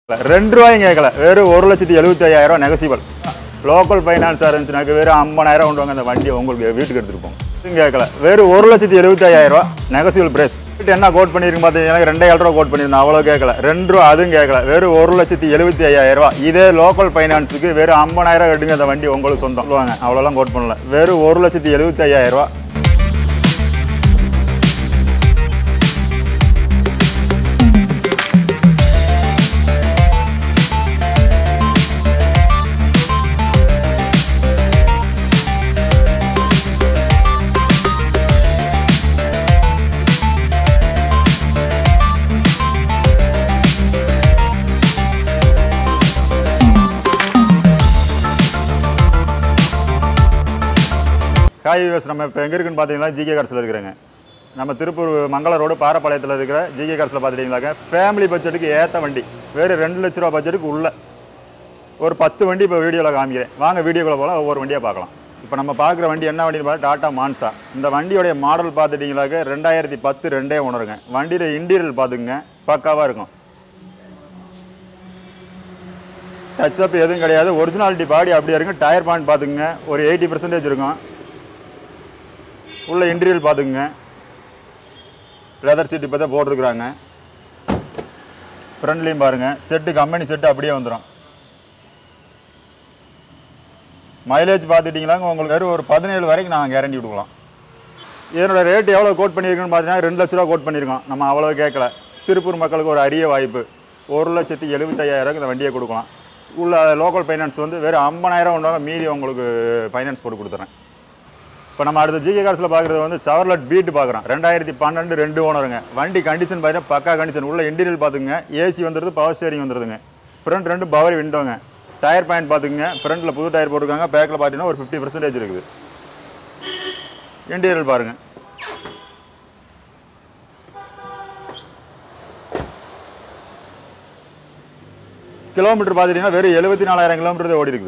ரெண்டு ரூபாயும் கேட்கல வெறும் ஒரு லட்சத்தி எழுபத்தி ஐயாயிரம் நெகசிபிள் லோக்கல் ஃபைனான்ஸாக இருந்துச்சுனாக்க வெறும் ஐம்பதாயிரம் கொண்டு வாங்க அந்த வண்டியை உங்களுக்கு வீட்டுக்கு எடுத்துட்டு போங்க இதுவும் கேட்கல வெறும் ஒரு லட்சத்தி எழுபத்தி ஐயாயிரம் ரூபா நெகசிபிள் பிரைஸ் என்ன கோட் பண்ணியிருக்கு பார்த்தீங்கன்னா ரெண்டே ஏழு ரூபா கோட் பண்ணியிருந்தேன் அவ்வளோ கேட்கல ரெண்டு ரூபா அதுவும் கேட்கல வெறும் ஒரு லட்சத்தி எழுபத்தி ஐயாயிரம் ரூபா இதே லோக்கல் ஃபைனான்ஸுக்கு வெறும் ஐம்பதாயிரம் எடுங்க அந்த வண்டி உங்களுக்கு சொந்தம் சொல்லுவாங்க அவ்வளோலாம் கோட் பண்ணல வெறும் ஒரு லட்சத்தி எழுபத்தி ஐயாயிரம் ரூபா காய் விவசாயம் நம்ம இப்போ எங்கே இருக்குன்னு பார்த்தீங்கன்னா ஜிகே கார்ஸில் இருக்கிறேங்க நம்ம திருப்பூர் மங்கள ரோடு பாரப்பாளையத்தில் இருக்கிற ஜிகே கார்ஸில் பார்த்துட்டிங்களாக்க ஃபேமிலி பட்ஜெட்டுக்கு ஏற்ற வண்டி வேறு ரெண்டு லட்ச ரூபா பட்ஜெட்டுக்கு உள்ள ஒரு பத்து வண்டி இப்போ வீடியோவில் காமிக்கிறேன் வாங்க வீடியோக்குள்ள போல ஒவ்வொரு வண்டியாக பார்க்கலாம் இப்போ நம்ம பார்க்குற வண்டி என்ன வண்டின்னு பார்த்தா டாட்டா மான்சா இந்த வண்டியோடைய மாடல் பார்த்துட்டிங்களாக்க ரெண்டாயிரத்தி பத்து ரெண்டே உணருங்க வண்டியில் இன்டீரியல் பார்த்துக்குங்க பக்காவாக இருக்கும் டச் அப் எதுவும் கிடையாது ஒரிஜினாலிட்டி பாடி அப்படியே இருக்கும் டயர் பாயிண்ட் பார்த்துக்குங்க ஒரு எயிட்டி பர்சன்டேஜ் இருக்கும் உள்ள இன்டீரியல் பார்த்துக்குங்க லெதர் சீட் இப்போ தான் போட்டிருக்குறாங்க ஃப்ரண்ட்லேயும் பாருங்கள் செட்டு கம்பெனி செட்டு அப்படியே வந்துடும் மைலேஜ் பார்த்துட்டிங்களா உங்களுக்கு வெறும் ஒரு பதினேழு வரைக்கும் நான் கேரண்டி கொடுக்கலாம் இதனோட ரேட் எவ்வளோ கோட் பண்ணியிருக்குன்னு பார்த்தீங்கன்னா ரெண்டு லட்ச ரூபா கோட் பண்ணியிருக்கோம் நம்ம அவ்வளோ கேட்கல திருப்பூர் மக்களுக்கு ஒரு அரிய வாய்ப்பு ஒரு லட்சத்தி எழுபத்தையாயிரம் இந்த வண்டியை கொடுக்கலாம் உள்ள லோக்கல் ஃபைனான்ஸ் வந்து வெறும் ஐம்பதாயிரம் ஒன்றாக மீதி உங்களுக்கு ஃபைனான்ஸ் போட்டு கொடுத்துறேன் இப்போ நம்ம அடுத்த ஜிகே கார்ஸில் பார்க்குறது வந்து செவர்லட் பீட் பார்க்குறோம் ரெண்டாயிரத்தி பன்னெண்டு ரெண்டு ஓனருங்க வண்டி கண்டிஷன் பார்த்தீங்கன்னா பக்கா கண்டிஷன் உள்ள இன்டீரியல் பார்த்துங்க ஏசி வந்துடுது பவர் ஸ்டேரிங் வந்துடுதுங்க ஃப்ரண்ட் ரெண்டு பவர் விண்டோங்க டயர் பாயிண்ட் பார்த்துங்க ஃப்ரண்ட்டில் புது டயர் போட்டிருக்காங்க பேக்கில் பார்த்தீங்கன்னா ஒரு ஃபிஃப்டி பர்சன்டேஜ் இருக்குது இன்டீரியல் பாருங்கள் கிலோமீட்டர் பார்த்துட்டிங்கன்னா வெறும் எழுபத்தி நாலாயிரம் கிலோமீட்டர் தான் ஓடி இருக்குது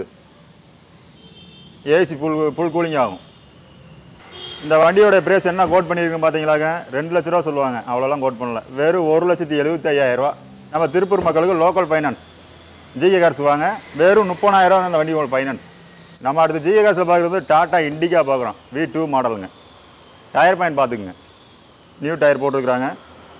ஏசி ஃபுல் ஃபுல் கூலிங் ஆகும் இந்த வண்டியோட பிரைஸ் என்ன கோட் பண்ணியிருக்குன்னு பார்த்தீங்களாங்க ரெண்டு லட்ச ரூபா சொல்லுவாங்க அவ்வளோலாம் கோட் பண்ணல வெறும் ஒரு லட்சத்தி எழுபத்தி ஐயாயிரம் ரூபா நம்ம திருப்பூர் மக்களுக்கு லோக்கல் ஃபைனான்ஸ் ஜிகே கார்ஸ் வாங்க வெறும் முப்பதாயிரம் அந்த வண்டி உங்களுக்கு ஃபைனான்ஸ் நம்ம அடுத்து ஜிகே கார்ஸில் பார்க்குறது டாட்டா இண்டிகா பார்க்குறோம் வி டூ மாடலுங்க டயர் பாயிண்ட் பார்த்துக்குங்க நியூ டயர் போட்டிருக்கிறாங்க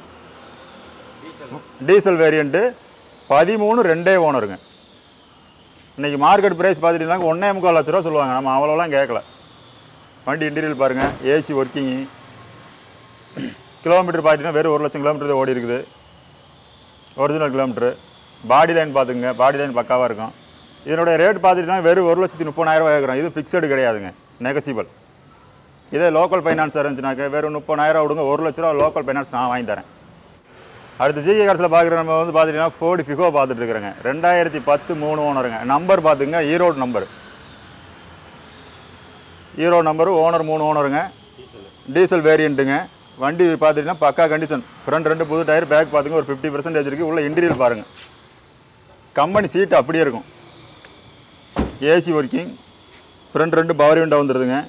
டீசல் வேரியண்ட்டு பதிமூணு ரெண்டே ஓனருங்க இன்றைக்கி மார்க்கெட் ப்ரைஸ் பார்த்துட்டிங்கன்னா ஒன்றே முக்கால் லட்ச ரூபா சொல்லுவாங்க நம்ம அவ்வளோலாம் கேட்கல வண்டி இன்டீரியல் பாருங்கள் ஏசி ஒர்க்கிங்கு கிலோமீட்டர் பார்த்தீங்கன்னா வெறும் ஒரு லட்சம் கிலோமீட்டர் தான் ஓடி இருக்குது ஒரிஜினல் கிலோமீட்ரு பாடி லைன் பார்த்துங்க பாடி லைன் பக்காவாக இருக்கும் இதனுடைய ரேட் பார்த்துட்டிங்கன்னா வெறும் ஒரு லட்சத்தி முப்பதாயிரம் கேட்குறோம் இது ஃபிக்ஸடு கிடையாதுங்க நெகசிபிள் இதே லோக்கல் ஃபைனான்ஸாக இருந்துச்சுனாக்க வெறும் முப்பதாயிரம் விடுங்க ஒரு லட்ச ரூபா லோக்கல் ஃபைனான்ஸ் நான் வாங்கி தரேன் அடுத்து ஜிகே கார்ஸில் பார்க்குற நம்ம வந்து பார்த்துட்டிங்கன்னா ஃபோர்டு ஃபிகோ பார்த்துட்டு இருக்கிறேங்க ரெண்டாயிரத்தி பத்து மூணு ஓனருங்க நம்பர் பார்த்துங்க Erode number hero number owner மூணு ஓனருங்க டீசல் வேரியண்ட்டுங்க வண்டி பார்த்துட்டிங்கன்னா பக்கா கண்டிஷன் ஃப்ரண்ட் ரெண்டு புது டயர் பேக் பார்த்துங்க ஒரு ஃபிஃப்டி பர்சன்டேஜ் இருக்குது உள்ள இன்டீரியல் பாருங்கள் கம்பெனி சீட் அப்படியே இருக்கும் ஏசி ஒர்க்கிங் ஃப்ரண்ட் ரெண்டு பவர் விண்டோ வந்துடுதுங்க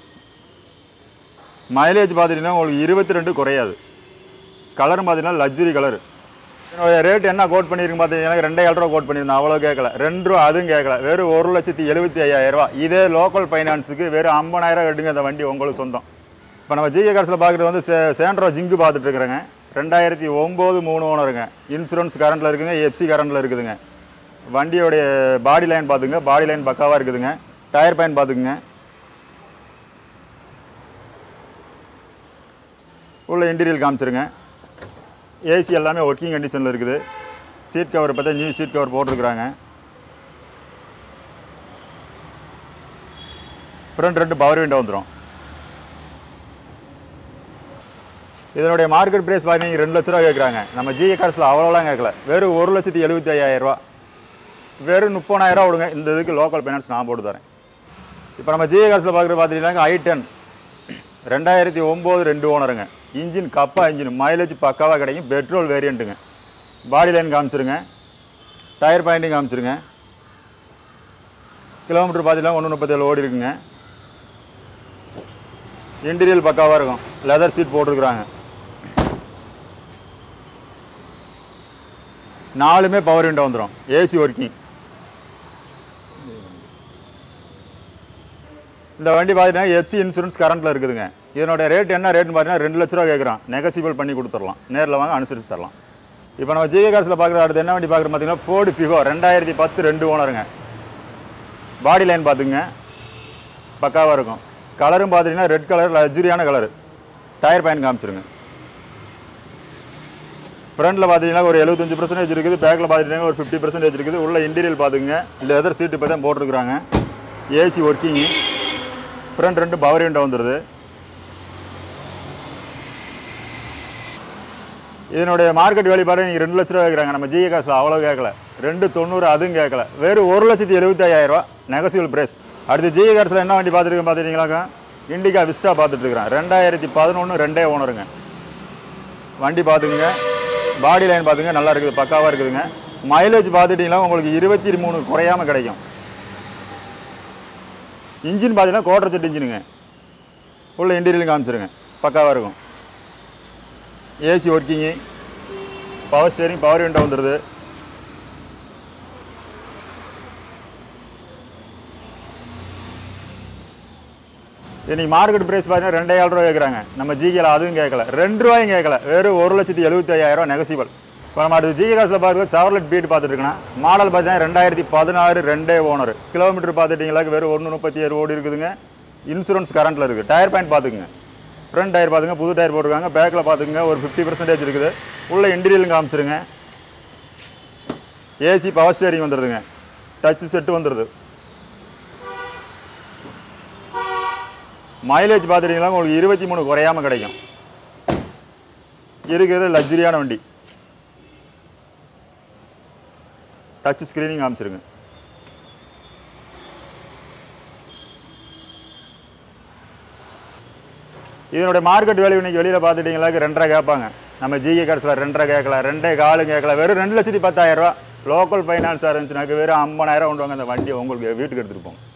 மைலேஜ் பார்த்துட்டிங்கன்னா உங்களுக்கு இருபத்தி ரெண்டு குறையாது கலரும் பார்த்தீங்கன்னா லக்ஸுரி கலர் என்னோட ரேட் என்ன கோட் பண்ணியிருக்கு பார்த்தீங்கன்னா ரெண்டே ஏழு ரூபா கோட் பண்ணியிருந்தேன் அவ்வளோ கேட்கல ரெண்டு ரூபா அதுவும் கேட்கல வெறும் ஒரு லட்சத்தி எழுபத்தி ஐயாயிரம் ரூபா இதே லோக்கல் ஃபைனான்ஸுக்கு வெறும் ஐம்பதாயிரம் எடுங்க அந்த வண்டி உங்களுக்கு சொந்தம் இப்போ நம்ம ஜிகே கார்ஸில் பார்க்குறது வந்து சே சேண்ட்ரோ ஜிங்கு பார்த்துட்டு இருக்கிறேங்க ரெண்டாயிரத்தி ஒம்பது மூணு ஓனருங்க இன்சூரன்ஸ் கரண்ட்டில் இருக்குதுங்க எஃப்சி கரண்ட்டில் இருக்குதுங்க வண்டியோடைய பாடி லைன் பார்த்துங்க பாடி லைன் பக்காவாக இருக்குதுங்க டயர் பாயிண்ட் பார்த்துக்குங்க உள்ள இன்டீரியல் காமிச்சிருங்க ஏசி எல்லாமே ஒர்க்கிங் கண்டிஷனில் இருக்குது சீட் கவர் பார்த்தா நியூ சீட் கவர் போட்டிருக்கிறாங்க ஃப்ரண்ட் ரெண்டு பவர் விண்டோ வந்துடும் இதனுடைய மார்க்கெட் ப்ரைஸ் பார்த்தீங்கன்னா ரெண்டு லட்ச ரூபா கேட்குறாங்க நம்ம ஜிஏ கார்ஸில் அவ்வளோலாம் கேட்கல வெறும் ஒரு லட்சத்தி எழுபத்தி ஐயாயிரம் ரூபா வெறும் முப்பதாயிரம் விடுங்க இந்த இதுக்கு லோக்கல் ஃபைனான்ஸ் நான் போட்டு தரேன் இப்போ நம்ம ஜிஏ கார்ஸில் பார்க்குறது பார்த்தீங்கன்னா ஐ டென் ரெண்டாயிரத்தி ஒம்பது ரெண்டு ஓனருங்க இன்ஜின் கப்பா இன்ஜின் மைலேஜ் பக்காவாக கிடைக்கும் பெட்ரோல் வேரியண்ட்டுங்க பாடி லைன் காமிச்சிருங்க டயர் பாயிண்டிங் காமிச்சிருங்க கிலோமீட்டர் பார்த்தீங்கன்னா ஒன்று முப்பத்தேழு ஓடி இருக்குங்க இன்டீரியல் பக்காவாக இருக்கும் லெதர் சீட் போட்டிருக்கிறாங்க நாலுமே பவர் விண்டோ வந்துடும் ஏசி ஒர்க்கிங் இந்த வண்டி பார்த்தீங்கன்னா எஃப்சி இன்சூரன்ஸ் கரண்ட்டில் இருக்குதுங்க இதனோட ரேட் என்ன ரேட்னு பார்த்தீங்கன்னா ரெண்டு லட்ச ரூபா கேட்குறோம் நெகசிபிள் பண்ணி கொடுத்துடலாம் நேரில் வாங்க அனுசரித்து தரலாம் இப்போ நம்ம ஜிஏ காசில் பார்க்குற அடுத்து என்ன வண்டி பார்க்குறோம் பார்த்தீங்கன்னா ஃபோர்டு பிகோ ரெண்டாயிரத்தி பத்து ரெண்டு ஓனருங்க பாடி லைன் பார்த்துங்க பக்காவாக இருக்கும் கலரும் பார்த்தீங்கன்னா ரெட் கலர் லக்ஸுரியான கலர் டயர் பயன் காமிச்சிருங்க ஃப்ரண்ட்டில் பார்த்தீங்கன்னா ஒரு எழுபத்தஞ்சு பர்சன்டேஜ் இருக்குது பேக்கில் பார்த்துட்டிங்கன்னா ஒரு ஃபிஃப்டி பர்சன்டேஜ் இருக்குது உள்ள இன்டீரியல் பார்த்துங்க லெதர் சீட்டு இப்போ தான் போட்டிருக்குறாங்க ஏசி ஒர்க்கிங்கு ஃப்ரண்ட் ரெண்டு பவர் விண்டோ வந்துடுது இதனுடைய மார்க்கெட் வேல்யூ பாருங்க நீங்கள் ரெண்டு லட்ச ரூபா கேட்குறாங்க நம்ம ஜிஏ காசில் அவ்வளோ கேட்கல ரெண்டு தொண்ணூறு அதுவும் கேட்கல வெறும் ஒரு லட்சத்தி எழுபத்தி ஐயாயிரம் ரூபா நெகசிவல் பிரைஸ் அடுத்து ஜிஏ காசில் என்ன வண்டி பார்த்துருக்கேன் பார்த்துட்டீங்களாக்கா இண்டிகா விஸ்டா பார்த்துட்டு இருக்கிறேன் ரெண்டாயிரத்தி பதினொன்று ரெண்டே ஓனருங்க வண்டி பார்த்துங்க பாடி லைன் பார்த்துங்க நல்லா இருக்குது பக்காவாக இருக்குதுங்க மைலேஜ் பார்த்துட்டிங்கன்னா உங்களுக்கு இருபத்தி மூணு குறையாமல் கிடைக்கும் இன்ஜின் பார்த்தீங்கன்னா கோட்டர் செட் இன்ஜினுங்க உள்ள இன்டீரியல் காமிச்சிருங்க பக்காவாக இருக்கும் AC working power steering power window வந்துடுது இன்னைக்கு மார்க்கெட் பிரைஸ் பார்த்தீங்கன்னா ரெண்டாயிரம் ரூபா கேட்குறாங்க நம்ம ஜிகேல அதுவும் கேட்கல ரெண்டு ரூபாயும் கேட்கல வெறும் ஒரு லட்சத்தி எழுபத்தி ஐயாயிரம் நெகசிபல் இப்போ நம்ம அடுத்து ஜிகே காசில் பார்க்குறது செவர்லெட் பீட் பார்த்துட்டு இருக்கோம் மாடல் பார்த்தீங்கன்னா ரெண்டாயிரத்தி பதினாறு ரெண்டே ஓனர் கிலோமீட்டர் பார்த்துட்டிங்களா வெறும் ஒன்று முப்பத்தி ஏழு ஓடி இருக்குதுங்க இன்சூரன்ஸ் கரண்ட்டில் இருக்குது டயர் பாயிண்ட் பார்த்துக்குங்க ஃப்ரண்ட் டயர் பார்த்துங்க புது டயர் போட்டிருக்காங்க பேக்கில் பார்த்துக்குங்க ஒரு ஃபிஃப்டி பர்சன்டேஜ் இருக்குது உள்ள இன்டீரியலும் காமிச்சிருங்க ஏசி பவர் ஸ்டேரிங் வந்துடுதுங்க டச் செட்டு வந்துடுது மைலேஜ் பார்த்துட்டிங்கன்னா உங்களுக்கு இருபத்தி மூணு குறையாமல் கிடைக்கும் இருக்கிறது லக்ஸரியான வண்டி டச் ஸ்க்ரீனிங் காமிச்சிருங்க இதனுடைய மார்க்கெட் வேல்யூ இன்னைக்கு வெளியில் பார்த்துட்டிங்களா ரெண்டரை கேட்பாங்க நம்ம ஜிகே கார்ஸில் ரெண்டரை கேட்கல ரெண்டே காலும் கேட்கல வெறும் ரெண்டு லட்சத்தி பத்தாயிரம் ரூபா லோக்கல் ஃபைனான்ஸாக இருந்துச்சுனாக்க வெறும் ஐம்பதாயிரம் கொண்டு வாங்க அந்த வண்டியை உங்களுக்கு வீட்டுக்கு எடுத்துகிட்டு போங்க